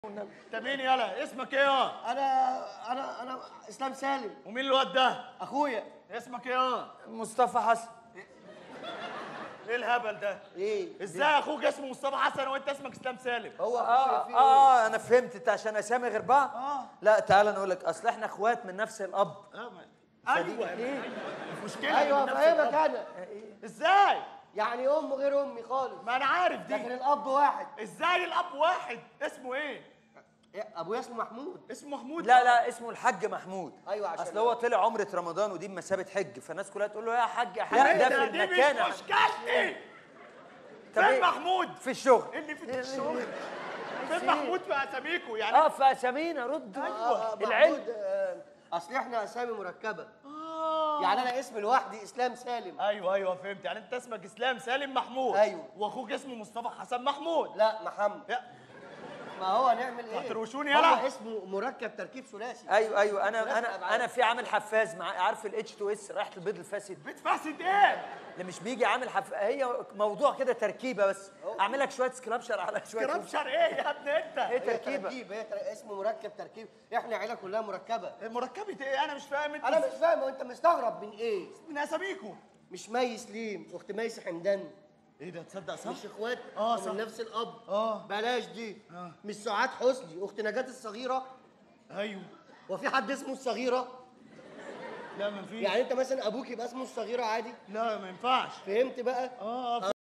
انت مين يالا اسمك ايه يا انا انا انا اسلام سالم ومين الواد ده اخويا اسمك ايه يا مصطفى حسن ايه الهبل ده ايه ازاي اخوك اسمه مصطفى حسن وانت اسمك اسلام سالم هو اخويا اه في ايه اه انا فهمت انت عشان اسامي غير بعض آه. لا تعال نقول لك اصل احنا اخوات من نفس الاب آه، ما- ايوه ايه مش مشكله ايوه من نفس فاهمك الأب. انا ازاي يعني ام غير امي خالص ما انا عارف لكن دي الاب واحد ازاي الاب واحد اسمه ايه إيه، ابويا اسمه محمود اسمه محمود لا لا اسمه الحاج محمود أيوة، عشان اصل هو طلع عمره رمضان ودي بمثابه حج فالناس كلها تقول له يا حاج يا حاج لا ده ده في دي مش المكان يا حاج. مشكلتي طب فين إيه؟ محمود في الشغل إيه اللي في الشغل فين محمود في اساميكو يعني اه في اسامينا رد آه، العلم محمود آه، اصل احنا اسامي مركبه آه. يعني انا اسمي لوحدي اسلام سالم ايوه ايوه فهمت يعني انت اسمك اسلام سالم محمود أيوة. واخوك اسمه مصطفى حسن محمود لا محمد يا ما هو نعمل ايه هتروشوني يلا. هو اسمه مركب تركيب ثلاثي ايوه ايوه انا ثلاث انا أبعاد. انا في عامل حفاز مع عارف الاتش 2 اس رايحه البيض الفاسد بيت فاسد ايه اللي مش بيجي عامل حف... هي موضوع كده تركيبه بس اعمل لك شويه سكرابشر على شويه كربشر ايه يا ابني انت ايه هي تركيبه تركيب هي تر- اسمه مركب تركيب احنا عيله كلها مركبه مركبة ايه انا مش فاهم انت انا مش فاهم انت مستغرب من ايه من اساميكو مش مي سليم اخت ميس حمدان ايه ده تصدق صح مش اخوات آه، من صح. نفس الاب آه. بلاش دي آه. مش سعاد حسني اخت نجاة الصغيره ايوه وفي حد اسمه الصغيره لا ما فيش يعني انت مثلا ابوك يبقى اسمه الصغيره عادي لا ما ينفعش فهمت بقى اه